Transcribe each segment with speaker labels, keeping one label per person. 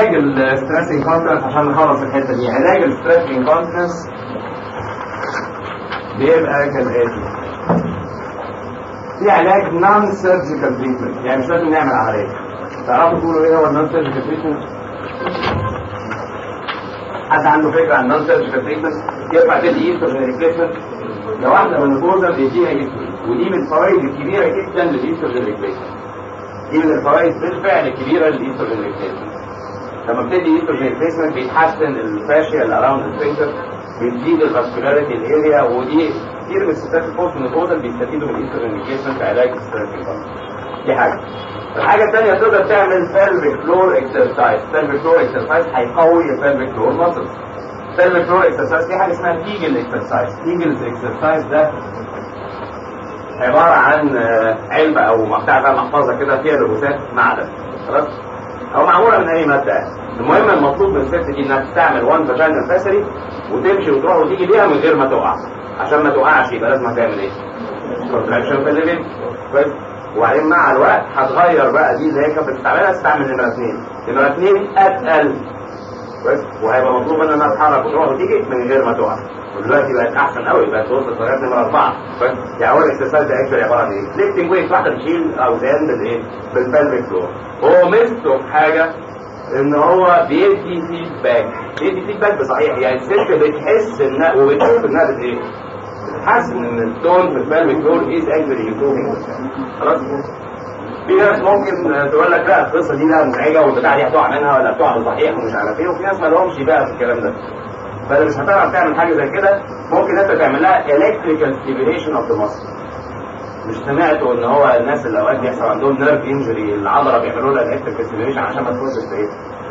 Speaker 1: علاج الستريس انكونتنس عشان نخلص الحته دي علاج الستريس انكونتنس بيبقى كالاتي في علاج نون سيرجيكال تريتمنت يعني مش لازم نعمل عمليه تعرفوا تقولوا ايه هو النون سيرجيكال تريتمنت حد عنده فكره عن نون سيرجيكال تريتمنت يرفع تدي ايستروجين ريبليسمنت لو واحده من الجوزر بيديها ايستروجين ودي من الفوائد الكبيره جدا للايستروجين ريبليسمنت دي من الفوائد بالفعل الكبيره للايستروجين ريبليسمنت لما بتدي ايستروجين ريبليسمنت بيتحسن الفاشيا اللي اراوند الفينجر بتزيد الفاسكولاريتي الاريا ودي كتير من الستات الفوق من الجوزر بيستفيدوا من الايستروجين ريبليسمنت في علاج الستريس دي حاجه الحاجة الثانية تقدر تعمل pelvic floor exercise pelvic floor exercise هيقوي pelvic floor muscles pelvic floor exercise دي حاجة اسمها كيجل exercise كيجل exercise ده عبارة عن علبة أو بتاع بقى محفظة كده فيها لبوسات معدن خلاص أو معمولة من أي مادة يعني المهم المطلوب من الست دي إنها تستعمل وان فاجينال فاسري وتمشي وتروح وتيجي بيها من غير ما تقع عشان ما تقعش يبقى لازم تعمل إيه؟ كونتراكشن في الليفل كويس وبعدين مع الوقت هتغير بقى دي اللي هي كانت بتستعملها تستعمل نمرة اثنين نمرة اثنين اتقل كويس وهيبقى مطلوب ان انا اتحرك وتروح وتيجي من غير ما تقع ودلوقتي بقت احسن قوي بقت وصلت لغايه نمرة اربعه كويس يعني اول اكسرسايز ده اكشولي عباره عن ايه؟ ليفتنج ويت واحده تشيل اوزان بالايه؟ بالبلفيك فلور هو ميزته في حاجه ان هو بيدي فيدباك بيدي فيدباك بصحيح يعني الست بتحس انها وبتشوف انها بت ايه؟ حاسس ان التون في البلفيك فلور از اكشولي امبروفينج خلاص في ناس ممكن تقول لك لا القصه دي لا مزعجه والبتاع دي هتقع منها ولا بتقع بصحيح ومش عارف ايه وفي ناس ما لهمش بقى في الكلام ده فاذا مش هتعرف تعمل حاجه زي كده ممكن انت تعمل لها الكتريكال ستيميليشن اوف ذا ماسل مش سمعتوا ان هو الناس اللي اوقات بيحصل عندهم نيرف انجري العضله بيعملوا لها الكتريكال ستيميليشن عشان ما تخش في ايه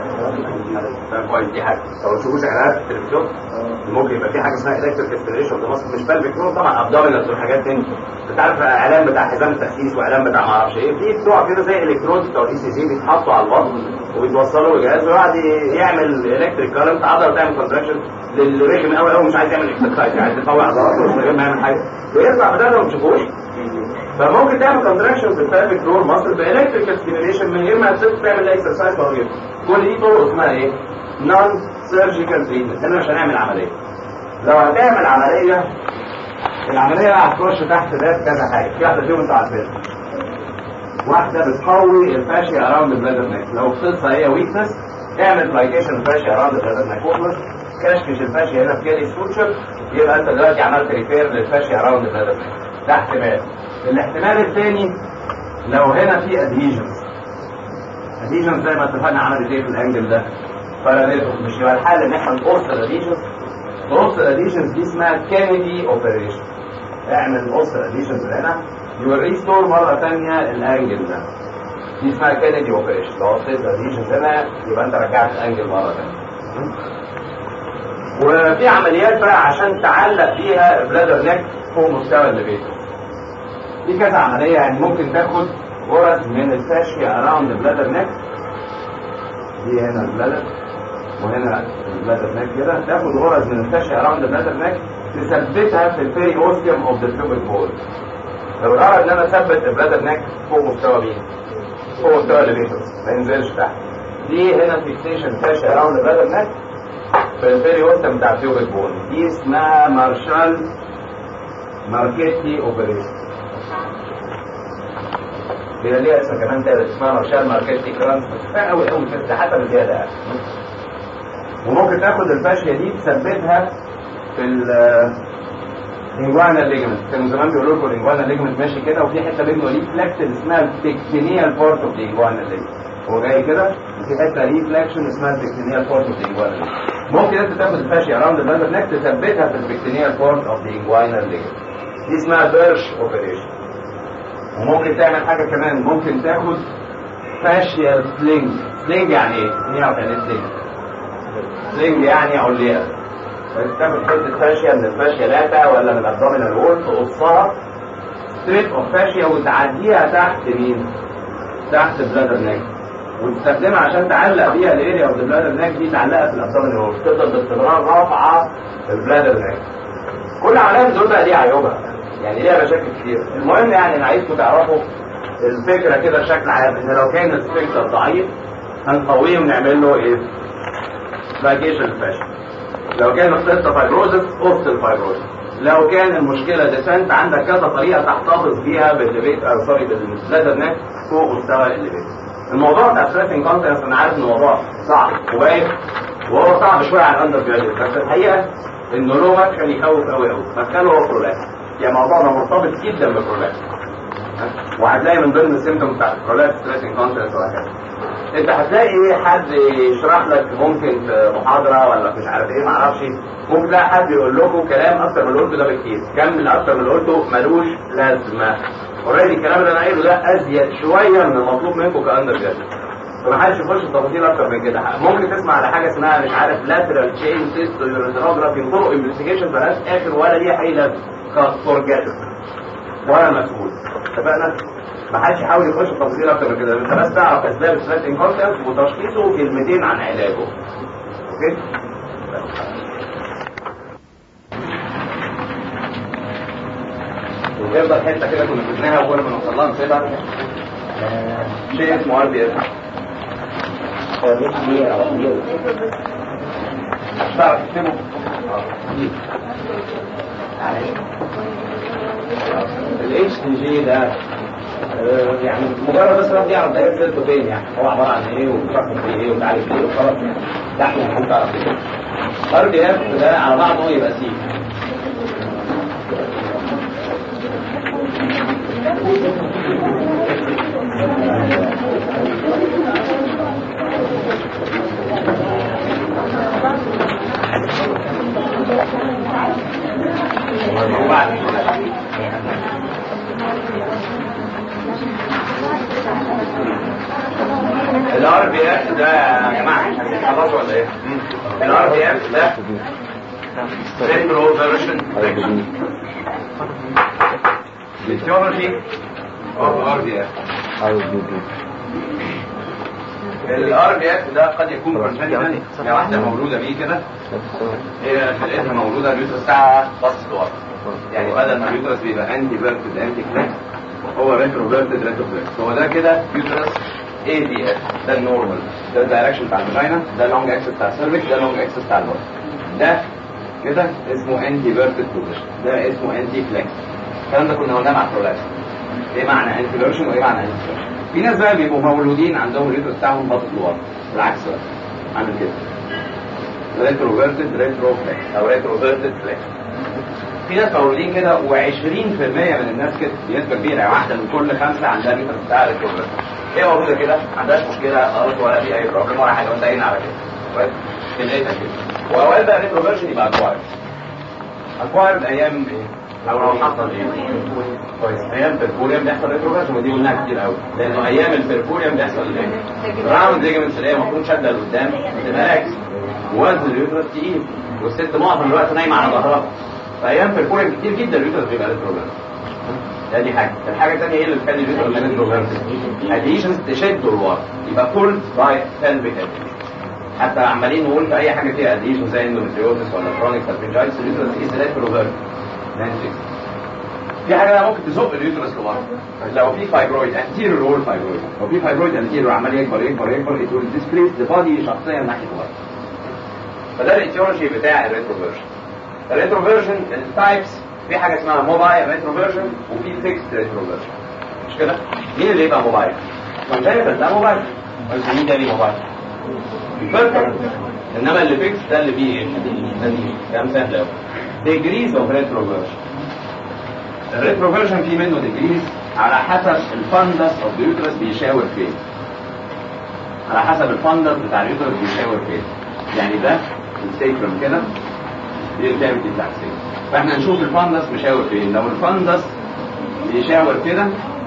Speaker 1: ده كويس دي حاجه لو تشوفوش اعلانات في التلفزيون ممكن يبقى في حاجه اسمها الكتريك ستيميليشن ده مصر مش بالفيك نور طبعا ابدومينال وحاجات تاني انت عارف اعلان بتاع حزام التاسيس واعلان بتاع ما اعرفش ايه في بتوع كده زي الكترود بتوع الاي سي جي بيتحطوا على البطن وبيتوصلوا لجهاز ويقعد يعمل الكتريك كارنت عضله تعمل كونتراكشن للريجن قوي قوي مش عايز يعمل اكسرسايز عايز يطوع عضلاته من غير ما يعمل حاجه ويطلع بدل ما تشوفوش فممكن تعمل كونتراكشن في البلفيك فلور مصر بالكتريكال ستيميليشن من غير ما الست تعمل اكسرسايز ولا غيره كل دي طرق اسمها ايه؟ نون سيرجيكال تريتمنت احنا مش هنعمل عمليه لو هتعمل عمليه العمليه هتخش تحت ده كذا حاجه في واحده فيهم انتوا عارفينها واحده بتقوي الفاشيا اراوند البلادر نيك لو القصه هي ويكنس اعمل بلايكيشن الفاشيا اراوند البلادر نيك كشكش الفاشيا هنا في كالي ستوتشر يبقى انت دلوقتي عملت ريبير للفاشيا اراوند البلادر نيك ده احتمال الاحتمال الثاني لو هنا في ادهيجنز ادهيجنز زي ما اتفقنا عملت ايه في الانجل ده فرادته مش يبقى الحل ان احنا نقص الادهيجنز نقص الادهيجنز دي اسمها كينيدي اوبريشن اعمل نقص الادهيجنز هنا يوريستور مره ثانيه الانجل ده دي اسمها كينيدي اوبريشن لو قصيت الادهيجنز هنا يبقى انت رجعت الانجل مره ثانيه وفي عمليات بقى عشان تعلق فيها البلادر نيك فوق مستوى الليفيتور دي كذا عملية يعني ممكن تاخد غرز من الفاشيا اراوند البلادر نيك دي هنا البلادر وهنا البلادر نيك كده تاخد غرز من الفاشيا اراوند البلادر نيك تثبتها في البيري اوستيوم اوف ذا بيوبل بول لو الغرض ان انا اثبت البلادر نيك فوق مستوى مين؟ فوق مستوى الليفيتور ما ينزلش تحت دي هنا فيكسيشن فاشيا اراوند البلادر نيك في البيري اوستيوم بتاع البيوبل بول دي اسمها مارشال ماركيتي اوبريشن هي ليها اسم كمان تالت اسمها مارشال ماركيتي كرانس كفايه قوي قوي كده حسب الزياده يعني وممكن تاخد الفاشيه دي تثبتها في الانجوانا ليجمنت كانوا زمان بيقولوا لكم الانجوانا ليجمنت ماشي كده وفي حته بينه ليه فلكسن اسمها التكتينيال بورت اوف الانجوانا ليجمنت هو جاي كده وفي حته ليه فلكشن اسمها التكتينيال بورت اوف الانجوانا ممكن انت تاخد الفاشيه اراوند البلد نك تثبتها في التكتينيال بورت اوف الانجوانا ليجمنت دي اسمها بيرش اوبريشن وممكن تعمل حاجة كمان ممكن تاخد فاشيال سلينج سلينج يعني ايه؟ نعرف يعني ايه سلينج سلينج يعني علية تاخد حتة فاشيا من الفاشيالاتا ولا من الابدومينال وول تقصها ستريب اوف فاشيا وتعديها تحت مين؟ تحت البلادر نيك وتستخدمها عشان تعلق بيها الاريا اوف البلادر نيك دي تعلقها في الابدومينال وول تفضل باستمرار رافعة البلادر نيك كل عملية من دول بقى ليها عيوبها يعني ليها مشاكل كتير المهم يعني انا عايزكم تعرفوا الفكره كده بشكل عام ان لو كان السفنكتر ضعيف هنقويه ونعمل له ايه؟ لايجيشن فاشن لو كان القصه فايبروزس قص الفايبروزس لو كان المشكله ديسنت عندك كذا طريقه تحتفظ بيها بالليفيت او سوري بالليزر نت فوق مستوى الليفيت الموضوع بتاع ستريسنج كونتنس انا عارف ان الموضوع صعب وواقف وهو صعب شويه على الاندر جراديوت بس الحقيقه انه له مدخل يخوف قوي قوي مدخله هو برولابس يعني الموضوع ده مرتبط جدا بالبرولابس وهتلاقي من ضمن السيمتومز بتاعت البرولابس ستريسنج كونتنس وهكذا انت هتلاقي حد يشرح لك ممكن في محاضره ولا مش عارف ايه معرفش ممكن تلاقي حد يقول لكم كلام اكتر من اللي قلته ده بكتير كم من اكتر من اللي قلته ملوش لازمه اوريدي الكلام اللي انا قايله ده ازيد شويه من المطلوب منكم كاندر جراديوت فما حدش يخش في تفاصيل اكتر من كده ممكن تسمع على حاجه اسمها مش عارف لاترال تشين سيست يوريثروجرافي طرق انفستيجيشن مالهاش اخر ولا ليها اي لازمه فورجيت ولا مسؤول اتفقنا؟ ما حدش يحاول يخش في تفاصيل اكتر من كده انت بس تعرف اسباب ستريس انكونتنس وتشخيصه كلمتين عن علاجه اوكي؟ ويفضل حته كده كنا سبناها وكل ما نوصل لها نسيبها شيء اسمه ار بي اس تعرف تكتبه الاتش دي جي ده آه، يعني مجرد بس الواحد يعرف ده رسالته فين يعني هو عباره عن ايه وبتحكم في ايه وتعرف ايه وخلاص ده احنا المفروض تعرف ايه ار بي اف ده على بعضه يبقى سي الار بي اف ده يا جماعه خلاص ولا ايه؟ الار بي اف ده سنترال فيرجن الجيومتري اوف ار بي اف الار بي اف ده قد يكون كونجنتال يا واحده مولوده بيه كده هي لقيتها مولوده اليوترس بتاعها بص لورا يعني بدل ما اليوترس بيبقى انتي فيرتد انتي كلاك هو ريترو فيرتد ريترو فليكس هو ده كده يوترس اي دي اف ده النورمال ده الدايركشن بتاع الفاجينا ده اللونج اكسس بتاع السيرفكس ده اللونج اكسس بتاع البطن ده كده اسمه انتي فيرتد بوزيشن ده اسمه انتي فليكس الكلام ده كنا قلناه مع البرولابس ايه معنى انتي فيرشن وايه معنى انتي فيرشن في ناس بقى بيبقوا مولودين عندهم الريترو بتاعهم باطط لورا بالعكس بقى عامل كده ريترو فيرتد ريترو فليكس او ريترو فيرتد فليكس في ناس مولودين كده و20% من الناس كده بنسبه كبيره يعني واحده من كل خمسه عندها الريترو بتاع ريترو فيرتد هي مولوده كده ما عندهاش مشكله خالص ولا في اي بروبلم ولا حاجه وانت قايلين على كده كويس كليتها كده واوقات بقى ريترو فيرجن يبقى اكوايرد اكوايرد ايام ايه؟ لو لو حصل ايه؟ كويس ايام بيركوريوم بيحصل ريترو فيرجن ودي قلناها كتير قوي لانه ايام البيركوريوم بيحصل ايه؟ راوند ليجمنتس اللي هي المفروض شاده لقدام بتبقى راكس وزن اليوترس تقيل والست معظم الوقت نايمه على ظهرها فايام بيركوريوم كتير جدا اليوترس بيبقى ريترو فيرجن ده دي حاجه الحاجه الثانيه ايه اللي بتخلي اليوترس ريترو فيرجن اديشنز تشده لورا يبقى بول باي سيلفيك حتى عمالين نقول في اي حاجه فيها اديشن زي اندوميتريوزس ولا كرونيك سالفنجايتس اليوترس از ريترو فيرجن في حاجه بقى ممكن تزق اليوترس لورا لو في فايبرويد انتيريور رول فايبرويد لو في فايبرويد انتيريور عمال يكبر يكبر يكبر it will displace the body شخصيا ناحيه ورا فده الايتيولوجي بتاع الريتروفيرجن الريتروفيرجن التايبس في حاجه اسمها موبايل ريتروفيرجن وفي فيكس ريتروفيرجن مش كده مين اللي يبقى موبايل كونجنتال ده موبايل بس مين تاني موبايل فيرتر انما اللي فيكس ده اللي فيه ايه كلام سهل قوي ديجريز اوف ريتروفيرجن الريتروفيرجن في منه ديجريز على حسب الفندس اوف اليوترس بيشاور فين على حسب الفندس بتاع اليوترس بيشاور فين يعني ده السيكرم كده دي الكافيتي بتاع السيكرم فاحنا نشوف الفندس مشاور فين لو الفندس بيشاور كده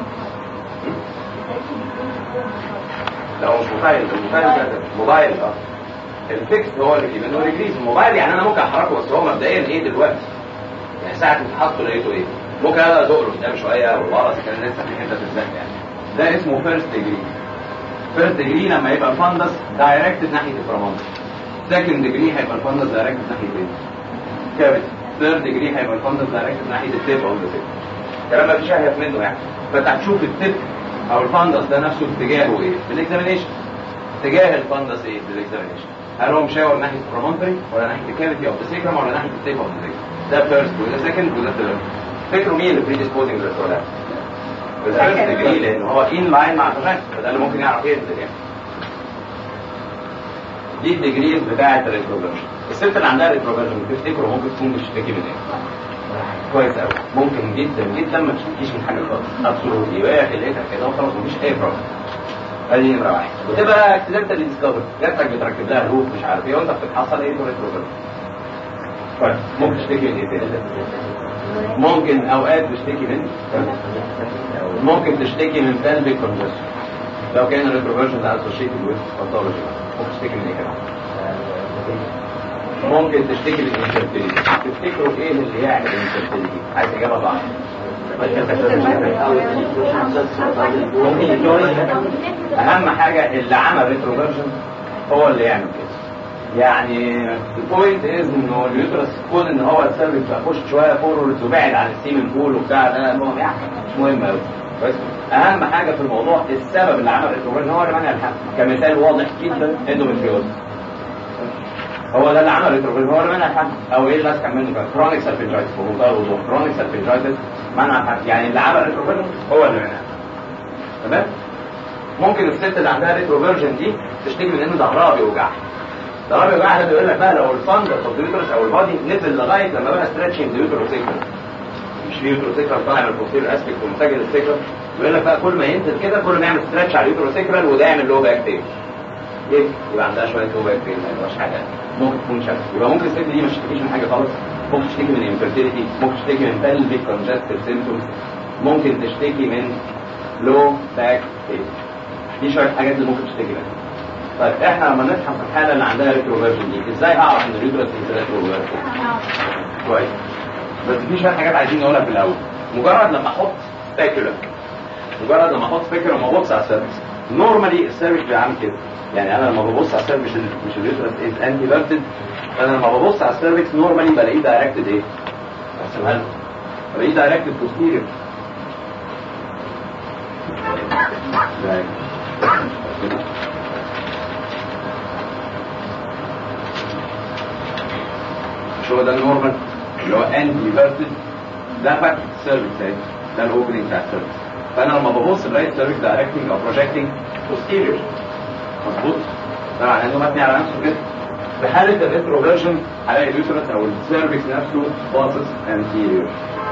Speaker 1: لو مش موبايل الموبايل ده موبايل اه الفيكس هو اللي فيه منه ريجريز الموبايل يعني انا ممكن احركه بس هو مبدئيا ايه دلوقتي يعني ساعه ما تحطه لقيته ايه ممكن انا ازقه قدام شويه ورا اذا كان لسه في حته تتزق يعني ده اسمه فيرست ديجري فيرست ديجري لما يبقى الفندس دايركتد ناحيه الفرامانس سكند ديجري هيبقى الفندس دايركتد ناحيه ايه كابت ثيرد ديجري هيبقى الفندس دايركتد ناحيه التيب او التيب الكلام ما فيش اهيف منه يعني فانت هتشوف التيب او الفندس ده نفسه اتجاهه ايه في الاكزامينيشن اتجاه الفندس ايه بالاكزامينشن هل هو مشاور ناحيه البرومونتري ولا ناحيه الكافيتي اوف ذا سيكرم ولا ناحيه التيب اوف ذا سيكرم ده فيرست وده سكند وده ثيرد فكروا مين اللي بريديسبوزنج للسؤال الفيرست ديجري لان هو ان لاين مع الفاجن فده اللي ممكن يعرف ايه الدنيا دي الديجريز بتاعه الريتروفيرجن الست اللي عندها ريتروفيرجن تفتكروا ممكن تكون بتشتكي من ايه؟ كويس قوي ممكن جدا جدا ما تشتكيش من حاجه خالص ابسولوتلي وهي خلقتها كده وخلاص مفيش اي بروبلم ادي نمره واحد وتبقى اكسيدنتال ديسكفر جاتك بتركب لها لوب مش عارف ايه وانت بتتحصل ايه ريتروفيرجن طيب ممكن تشتكي من ايه تاني؟ ممكن اوقات تشتكي من ممكن تشتكي من pelvic congestion لو كان الريتروفيرجن ده associated with pathology ممكن تشتكي من ايه كمان ممكن تشتكي من infertility تفتكروا ايه اللي يعمل infertility عايز اجابه صح اهم حاجه اللي عمل ريتروفيرجن هو اللي يعمل كده يعني البوينت از انه اليوترس كون ان هو السيرفكس بيخش شويه فورورد وبعد عن السيمن بول وبتاع ده مهم يعني مش مهم قوي بس اهم حاجه في الموضوع السبب اللي عمل الريتروفيرجن هو اللي منع الحمل كمثال واضح جدا اندوميتريوز هو ده اللي عمل الريتروفيرجن هو اللي منع الحمل او ايه اللي اسكن منه كان كرونيك سالفنجايتس بمنتهى الوضوح كرونيك سالفنجايتس منع الحمل يعني اللي عمل الريتروفيرجن هو اللي منع تمام ممكن الست اللي عندها ريتروفيرجن دي تشتكي من ان ظهرها بيوجعها ظهرها بيوجعها ده بيقول لك بقى لو الفندس اوف اليوترس او البادي نزل لغايه لما بقى ستريتشنج اليوتروسيكل مش في يوتروسيكل طالع من البوستير اسبيكت ومسجل السيكل بيقول لك بقى كل ما ينزل كده كل ما يعمل ستريتش على اليوتروسيكل وده يعمل لو باك بين ليه؟ يبقى عندها شويه لو باك بين ما يبقاش حاجه ممكن تكون شكل يبقى ممكن الست دي ما تشتكيش من حاجه خالص ممكن تشتكي من انفيرتيليتي ممكن تشتكي من pelvic congestive symptoms ممكن تشتكي من لو باك بين دي شويه حاجات اللي ممكن تشتكي منها طيب احنا لما نفحص الحاله اللي عندها ريتروفيرجن دي ازاي اعرف ان اليوترس دي ريتروفيرجن كويس بس في شويه حاجات عايزين نقولها في الاول مجرد لما احط سبيكولم مجرد لما احط سبيكولم وابص على السيرفكس نورمالي السيرفكس بيعمل كده يعني انا لما ببص على السيرفكس مش ال- مش اليوترس از انتي فيرتد انا لما ببص على السيرفكس نورمالي بلاقيه دايركتد ايه؟ ارسمها لكم بلاقيه دايركتد بوستيريور مش هو ده النورمال اللي هو انتي فيرتد ده فتح السيرفكس اهي ده الاوبننج بتاع السيرفكس فانا لما ببص بلاقي السيرفكس دايركتنج او بروجكتنج بوستيريور مظبوط ده معناه انه مبني على نفسه كده في حاله الريتروفيرجن هلاقي اليوترس او السيرفكس نفسه باصص انتيريور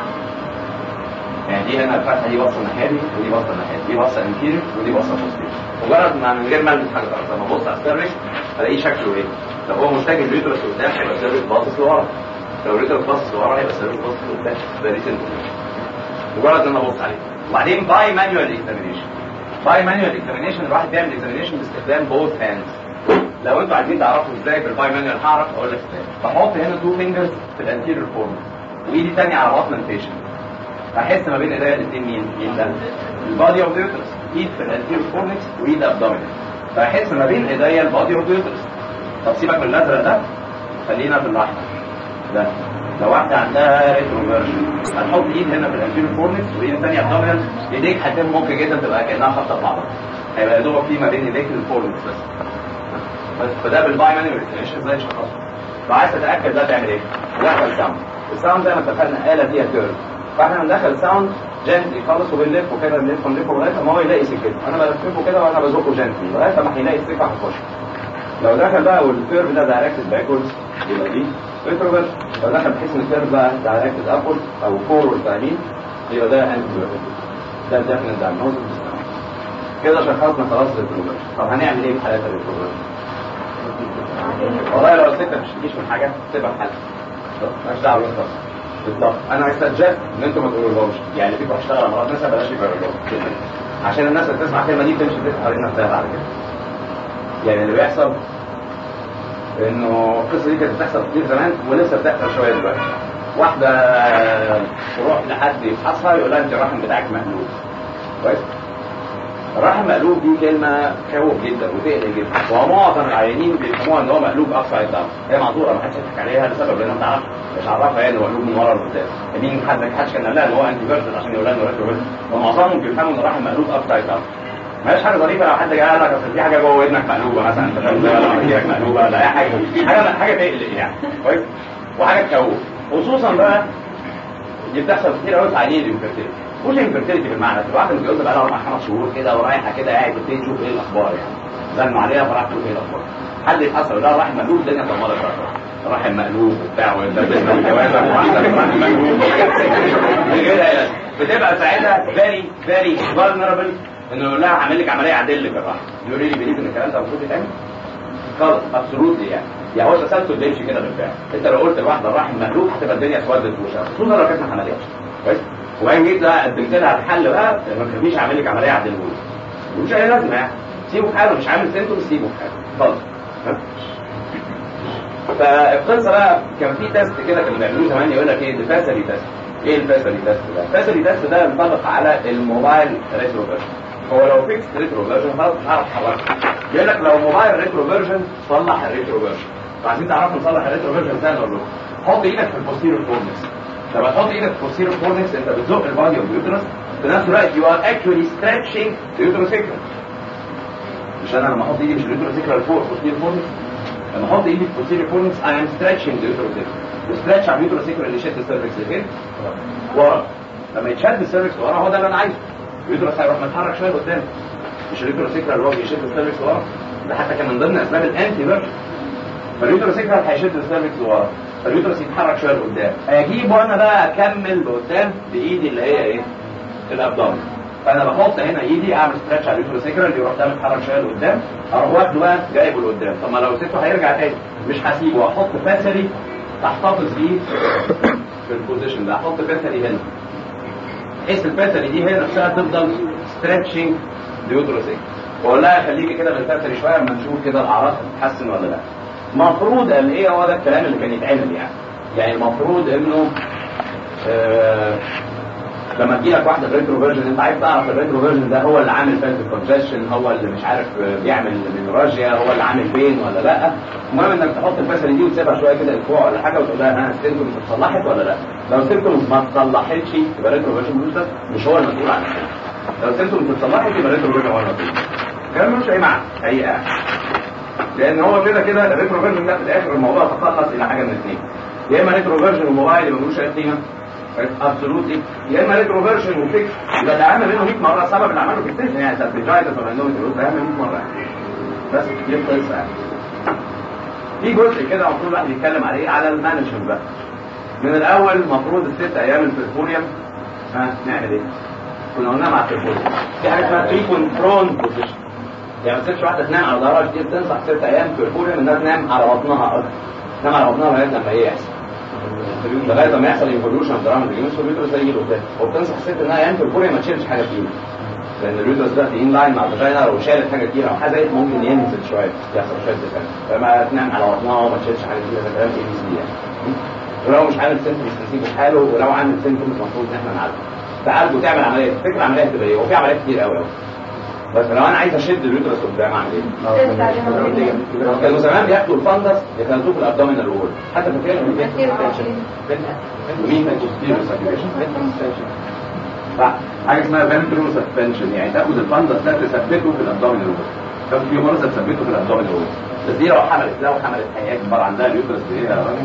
Speaker 1: يعني دي هنا الفتحه دي باصه الناحيه دي ودي باصه الناحيه دي دي باصه انتيريور ودي باصه بوستيريور مجرد ما من غير ما البس حاجه خالص لما ابص على السيرفكس الاقيه شكله ايه لو هو متجه اليوترس قدام هيبقى السيرفكس باصص لورا لو اليوترس باصص لورا هيبقى السيرفكس باصص لقدام ده دي مجرد ان انا ابص عليه وبعدين باي مانوال اكزامينيشن باي مانوال اكزامينيشن الواحد بيعمل اكزامينيشن باستخدام بوث هاندز لو انتوا عايزين تعرفوا ازاي بالباي مانوال هعرف اقول لك ازاي بحط هنا تو فينجرز في الانتيريور فورم وايدي تانية على بطن البيشنت احس ما بين ايديا الاثنين مين مين ده البادي اوف يوترس ايد في الانتيريور فورنكس وايد ابدومينال فاحس ما بين ايديا البادي اوف يوترس طب سيبك من الازرق ده خلينا في الاحمر ده لو واحده عندها ريتروفيرجن هنحط ايد هنا في الانتيريور فورنكس وايد الثانيه ابدومينال ايديك هتبقى ممكن جدا تبقى كانها خبطه في بعضها هيبقى يا دوبك في ما بين ايديك الفورنكس بس بس فده بالباي مانوال اكزامينشن ازاي تشخصه لو عايز تتاكد ده تعمل ايه؟ دخل ساوند الساوند زي ما اتفقنا آلة فيها كيرف فاحنا بندخل ساوند جنتلي خالص وبنلف وكده بنلف ونلف لغايه ما هو يلاقي سكته انا بلفه كده وانا بزقه جنتلي لغايه ما هيلاقي السكه هتخش لو دخل بقى والكيرف ده دايركتد باكوردز يبقى دي ريتروفيرس لو دخل بحيث ان الكيرف ده دايركتد ابورد او فورورد تاني يبقى ده انتي ده ديفنت دايجنوستس كده شخصنا خلاص ريتروفيرس طب هنعمل ايه في حالات الريتروفيرس؟ والله لو الست ما بتشتكيش من حاجه تبقى في حالها مالهاش دعوه بالظبط بالظبط انا سجلت ان انتوا ما تقولوهمش يعني فيكم هشتغل امراض نسا بلاش يجربوها عشان الناس اللي تسمع الكلمه دي تمشي تسمع على نفسها بعد كده يعني اللي بيحصل انه القصه دي كانت بتحصل كتير زمان ولسه بتحصل شويه دلوقتي واحده تروح لحد يفحصها يقول لها انت الرحم بتاعك مقلوب كويس الرحم مقلوب دي كلمه خوف جدا وتقلق جدا ومعظم العيانين بيفهموها ان هو مقلوب ابسايد داون هي معذوره ما حدش يضحك عليها لسبب لانها ما تعرفش مش عارفها هي انه مقلوب من ورا لقدام مين حد ما حدش كان قال لها ان هو انتي فيرجن عشان يقول لها انه ريترو فيرجن ومعظمهم بيفهموا ان الرحم مقلوب ابسايد داون مالهاش حاجه ظريفه لو حد جه قال لك اصل في حاجه جوه ودنك مقلوبه مثلا انت فاهم ازاي ولا مناخيرك مقلوبه ولا اي حاجه حاجه حاجه تقلق يعني كويس وحاجه تخوف خصوصا بقى دي بتحصل كتير قوي في عينين الانفيرتيلتي مش انفيرتيلتي بالمعنى تبقى واحده متجوزه بقى لها اربع خمس شهور كده ورايحه كده قاعد تبتدي تشوف ايه الاخبار يعني زنوا عليها فراح تشوف ايه الاخبار حد يتحصل لا راح مقلوب الدنيا ضمانه بقى راح المقلوب وبتاع وده جوازك وواحده راح المقلوب بتبقى ساعتها فيري فيري فولنربل انه يقول لها هعمل لك عمليه اعدل لك الراحه يقول لي بليف ان الكلام ده المفروض يتعمل خالص ابسولوتلي يعني يعني هو تسلسل بيمشي كده بالفعل انت لو قلت لواحده الرحم مقلوب هتبقى الدنيا اسودت في وشها خصوصا لو كانت ما حملتش كويس وبعدين جيت بقى قدمت لها الحل بقى ما تخلينيش اعمل لك عمليه اعدل لك مش اي لازمه يعني سيبه في حاله مش عامل سيمتوم سيبه في حاله خالص فالقصه بقى كان في تيست كده كانوا بيعملوه زمان يقول لك ايه الفاسري تيست ايه الفاسري تيست ده؟ الفاسري تيست ده ينطبق على الموبايل ريترو فيرجن هو لو فيكس ريترو فيرجن خلاص مش هعرف احركه يقول لك لو موبايل ريترو فيرجن صلح الريترو فيرجن عايزين تعرفوا نصلح الريترو فيرجن ازاي نقول لكم حط ايدك في البوستيريور كورنكس لما تحط ايدك في البوستيريور كورنكس انت بتزق البادي اوف اليوترس في نفس الوقت يو ار اكشولي ستريتشنج اليوتروسيكرال مش انا لما احط ايدي مش اليوتروسيكرال فوق البوستيريور كورنكس لما احط ايدي في البوستيريور كورنكس اي ام ستريتشنج اليوتروسيكرال وستريتش على اليوتروسيكرال اللي يشد السيرفكس لفين؟ ورا لما يتشد السيرفكس ورا هو ده اللي انا عايزه اليوترس هيروح متحرك شويه قدام مش اليوتروسيكرال اللي هو بيشد السيرفكس ورا ده حتى كان من ضمن اسباب الانتي فيرجن فاليوتروسيكرال هيشد السيرفكس ورا فاليوترس يتحرك شويه لقدام اجيب وانا بقى اكمل لقدام بايدي اللي هي ايه؟ الابدومن فانا بحط هنا ايدي اعمل ستريتش على اليوتروسيكرال يروح ده متحرك شويه لقدام اروح واخده بقى جايبه لقدام طب ما لو سبته هيرجع تاني مش هسيبه احط فاسري احتفظ بيه في البوزيشن ده احط فاسري هنا بحيث الفاسري دي هي نفسها تفضل ستريتشنج اليوتروسيكرال واقول لها خليكي كده بالفاسري شويه اما نشوف كده الاعراض هتتحسن ولا لا مفروض قال ايه هو ده الكلام اللي كان يتعمل يعني يعني المفروض انه آه لما تجي لك واحده ريترو فيرجن انت عايز تعرف الريترو فيرجن ده هو اللي عامل فالف كونجكشن هو اللي مش عارف بيعمل مينوراجيا هو اللي عامل بين ولا لا المهم انك تحط الفاسري دي وتسيبها شويه كده اسبوع ولا حاجه وتقول لها ها السيمتومز اتصلحت ولا لا لو السيمتومز ما اتصلحتش يبقى ريترو فيرجن ده مش هو المسؤول عن الحاجة. لو السيمتومز اتصلحت يبقى ريترو فيرجن هو المسؤول الكلام ملوش اي معنى حقيقه لان هو كده كده الريترو فيرجن ده في الاخر الموضوع تخلص الى حاجه من اثنين يا اما ريترو فيرجن وموبايل يبقى ملوش اي قيمه ابسولوتلي يا اما ريترو فيرجن وفيكس يبقى ده اهم منه 100 مره السبب اللي عمله فيكسيشن يعني سبجايتس ولا نوم ده اهم 100 مره يعني بس دي القصه يعني في جزء كده المفروض الواحد يتكلم عليه على المانجمنت بقى من الاول المفروض الست ايام البرفوريوم ها نعمل ايه؟ كنا قلنا مع البرفوريوم في حاجه اسمها تريكون برون بوزيشن يعني ما تسيبش واحده تنام على ظهرها كتير تنصح ست ايام برفوريوم انها تنام على بطنها اكتر تنام على بطنها لغايه لما ايه يحصل لغايه ما يحصل ايفولوشن دراما اليونس واليوترس ده يجي لقدام وبتنصح الست انها ايام برفوريوم ما تشيلش حاجه فيه لان اليوترس ده ان لاين مع الفاجينا لو شالت حاجه كتير او حاجه زي ممكن ينزل شويه يحصل شويه ديفكت فما تنام على بطنها وما تشيلش حاجه كتير ده كلام اي بي سي يعني ولو مش عامل سيمتومز نسيبه في حاله ولو عامل سيمتومز المفروض ان احنا نعالجه تعالجه وتعمل عمليه تفتكر العمليه هتبقى ايه؟ هو في عمليات كتير قوي قوي بس لو انا عايز اشد اليوترس قدام اعمل ايه؟ كانوا زمان بياخدوا الفندس يخلطوه في الابدومينال وول حتى في كده مين صح حاجه اسمها فنترو سسبنشن يعني تاخد الفندس ده تثبته في الابدومينال وول كان في مرضى تثبته في الابدومينال وول بس دي لو حملت لو حملت حياه كبار عندها اليوترس ايه يا راجل؟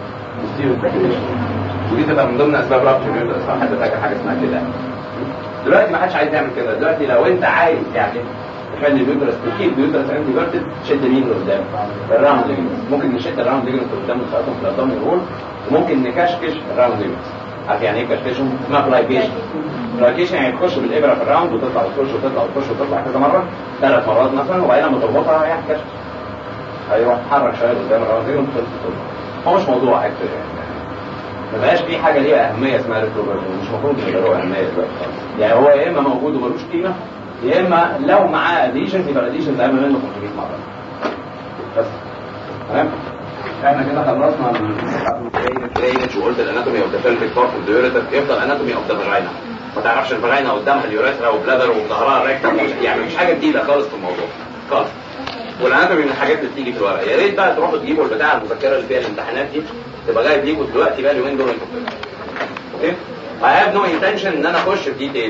Speaker 1: ودي تبقى من ضمن اسباب رابط اليوترس لو حد فاكر حاجه اسمها كده دلوقتي ما حدش عايز يعمل كده دلوقتي لو انت عايز يعني تخلي اليوترس تكيب اليوترس انتيفيرتد شد مين لقدام الراوند ليجمنت ممكن نشد الراوند ليجمنت قدام ونسقطهم في الابدومين رول وممكن نكشكش الراوند ليجمنت عارف يعني ايه كشكشهم اسمها بلايكيشن بلايكيشن يعني تخش بالابره في الراوند وتطلع وتخش وتطلع وتخش وتطلع كذا مره ثلاث مرات مثلا وبعدين لما تربطها يعني كشف هيروح يتحرك شويه قدام الراوند ليجمنت هو مش موضوع اكتر يعني ما بقاش في حاجه ليها اهميه اسمها ريتروفيرجن مش المفروض يبقى له اهميه دلوقتي يعني هو يا اما موجود وملوش قيمه يا اما لو معاه اديشنز يبقى الاديشنز اهم منه 500 مره بس تمام احنا كده خلصنا الكلينج وقلت الاناتومي اوف ذا بيلفيك بارت اوف ذا يوريتر يفضل اناتومي اوف ذا فاجينا ما تعرفش الفاجينا قدامها اليوريثرا وبلادر وظهرها ريكتم يعني مش حاجه جديده خالص في الموضوع خالص والاناتومي من الحاجات اللي بتيجي في الورقه يا ريت بقى تروحوا تجيبوا البتاع المذكره اللي فيها الامتحانات دي تبقى جايب ليكوا دلوقتي بقى اليومين دول انتوا اوكي I have no intention ان انا اخش في ديتيلز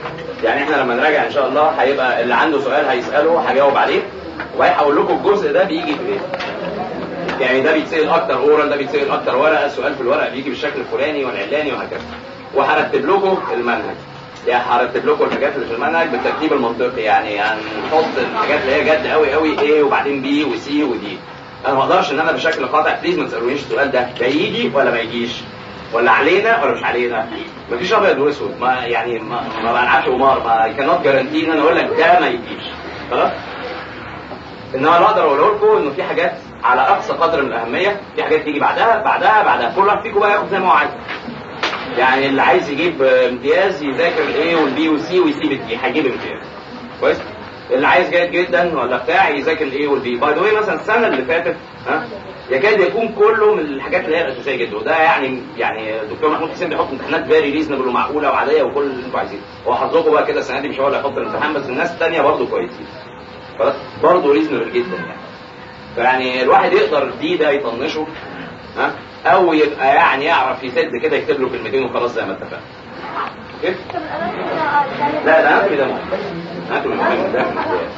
Speaker 1: يعني احنا لما نراجع ان شاء الله هيبقى اللي عنده سؤال هيساله هجاوب عليه وبعدين هقول لكم الجزء ده بيجي في ايه يعني ده بيتسال اكتر اورال ده بيتسال اكتر ورقه السؤال في الورقه بيجي بالشكل الفلاني والعلاني وهكذا وهرتب لكم المنهج يعني هرتب لكم الحاجات اللي في المنهج بالترتيب المنطقي يعني هنحط الحاجات اللي هي جد قوي قوي ايه وبعدين بي وسي ودي انا ما اقدرش ان انا بشكل قاطع بليز ما تسالونيش السؤال ده ده يجي ولا ما يجيش ولا علينا ولا مش علينا مفيش ابيض واسود ما يعني ما, ما بلعبش قمار ما كانت جارانتي ان انا اقول لك ده ما يجيش خلاص انما اللي اقدر اقوله لكم انه في حاجات على اقصى قدر من الاهميه في حاجات تيجي بعدها بعدها بعدها كل واحد فيكم بقى ياخد زي ما هو عايز يعني اللي عايز يجيب امتياز يذاكر الاي والبي والسي ويسيب الدي هيجيب امتياز كويس اللي عايز جيد جدا ولا بتاع يذاكر الاي والبي باي ذا واي مثلا السنه اللي فاتت ها يكاد يكون كله من الحاجات اللي هي الاساسيه جدا وده يعني يعني الدكتور محمود حسين بيحط امتحانات فيري ريزنبل ومعقوله وعاديه وكل اللي انتوا عايزينه هو حظكم بقى كده السنه دي مش هو اللي هيحط الامتحان بس الناس الثانيه برضه كويسين خلاص برضه ريزنبل جدا يعني فيعني الواحد يقدر دي ده يطنشه ها او يبقى يعني يعرف يسد كده يكتب له كلمتين وخلاص زي ما اتفقنا اوكي لا ده اناتومي ده مهم اناتومي مهم ده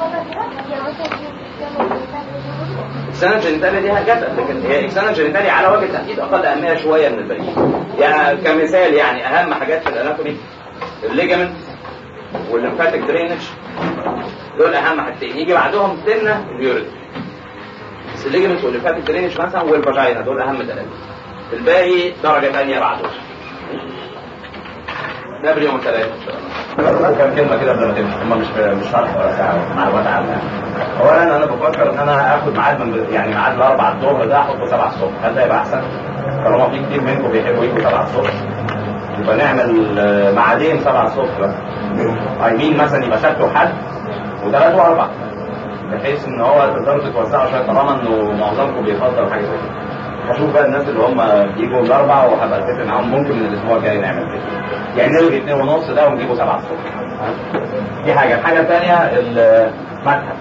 Speaker 1: السنة الجينيتالية دي هكذا لكن هي السنة الجينيتالية على وجه التحديد أقل أهمية شوية من الباقيين يعني كمثال يعني أهم حاجات في الأناتومي الليجمنت والليمفاتيك درينج دول أهم حاجتين يجي بعدهم سنة اليوريد بس الليجمنت والليمفاتيك درينج مثلا والفاجينا دول أهم ثلاثة الباقي درجة ثانية بعدهم ده باليوم الثلاثة إن شاء الله كم كلمة كده قبل ما تمشي هم مش مش شرح ولا ساعة معلومات عامة أولا أنا بفكر إن أنا آخد ميعاد من يعني ميعاد الأربع الظهر ده أحطه 7 الصبح هل ده يبقى أحسن؟ طالما في كتير منكم بيحبوا يجوا 7 الصبح يبقى نعمل ميعادين 7 الصبح بس أي مين مثلا يبقى سبت وحد وثلاث وأربع بحيث إن هو تقدروا تتوزعوا شوية طالما إنه معظمكم بيفضل حاجة زي كده هشوف بقى الناس اللي هم بيجوا الاربع وهبقى اتفق معاهم ممكن من الاسبوع الجاي نعمل كده يعني نلغي اثنين ونص ده ونجيبه سبعة الصبح دي حاجة الحاجة الثانية المتحف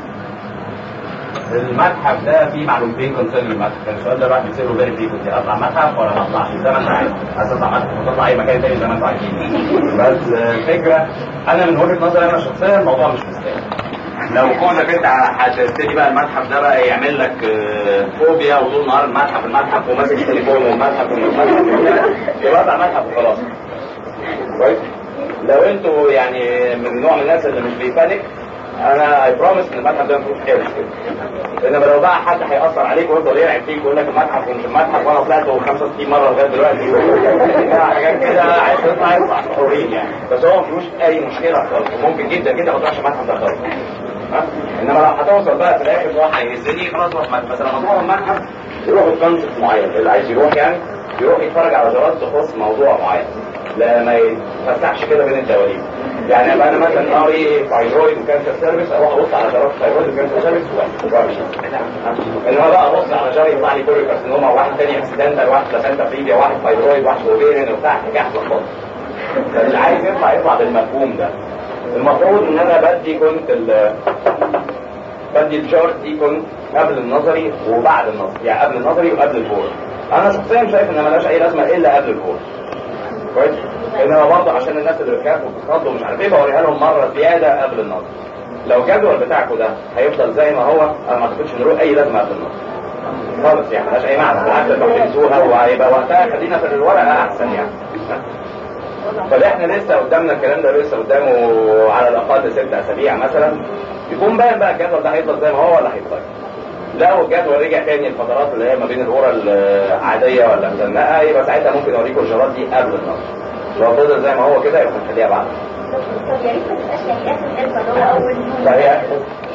Speaker 1: المتحف ده فيه معلومتين كونسيرن المتحف كان السؤال ده الواحد بيسأله فيري فريكونتلي اطلع متحف ولا ما اطلعش زي ما انت عايز عايز تطلع متحف وتطلع اي مكان تاني زي ما انت عايزين بس الفكرة انا من وجهة نظري انا شخصيا الموضوع مش مستاهل لو كونك انت هتبتدي بقى المتحف ده بقى يعمل لك فوبيا وطول النهار المتحف المتحف وماسك التليفون والمتحف والمتحف يبقى اطلع متحف وخلاص كويس لو انتوا يعني من نوع من الناس اللي مش بيبانك انا اي بروميس ان المتحف ده ما فيهوش حاجه كده انما لو بقى حد هيأثر عليك ويفضل يلعب فيك ويقول لك المتحف ومش المتحف وانا طلعت 65 مره لغايه دلوقتي حاجات كده عايز تطلع يطلع حرين يعني بس هو ما فيهوش اي مشكله خالص ممكن جدا جدا ما تروحش المتحف ده خالص انما لو هتوصل بقى في الاخر هو هيهزني خلاص روح مثلا موضوع المتحف يروح بكونسبت معين اللي عايز يروح يعني يروح يتفرج على جرات تخص موضوع معين لا ما يتفسحش كده بين الدواليب يعني ابقى انا مثلا قاري فايرويد وكانسر سيرفيس اروح ابص على جرات فايرويد وكانسر سيرفيس وامشي انما بقى ابص على جري يطلع لي كل كارسينوما واحد تاني اكسيدنتال واحد بلاسنتا بريبيا واحد فايرويد واحد اوفيرين وبتاع حاجه خالص اللي عايز يطلع يطلع بالمفهوم ده المفروض ان انا بدي كنت ال بدي الشارت دي كنت قبل النظري وبعد النظري يعني قبل النظري وقبل الكورس انا شخصيا شايف ان ملهاش اي لازمه الا قبل الكورس كويس انما برضه عشان الناس اللي بتخاف وبتتخض ومش عارف ايه بوريها لهم مره زياده قبل النظر لو الجدول بتاعكم ده هيفضل زي ما هو انا ما اعتقدش ان له اي لازمه قبل النظر خالص يعني ملهاش اي معنى بالعكس لو تنسوها وهيبقى وقتها خلينا في الورقه احسن يعني فاحنا لسه قدامنا الكلام ده لسه قدامه على الاقل ست اسابيع مثلا يكون باين بقى الجدول ده هيفضل زي ما هو ولا هيتغير لو الجدول رجع تاني الفترات اللي هي ما بين الاورا العاديه ولا مزنقه يبقى ساعتها ممكن اوريكم الجرات دي قبل النصر لو فضل زي ما هو كده يبقى نخليها بعد
Speaker 2: يا ريت ما تبقاش يعني اخر حلقه اللي هو اول
Speaker 1: فهي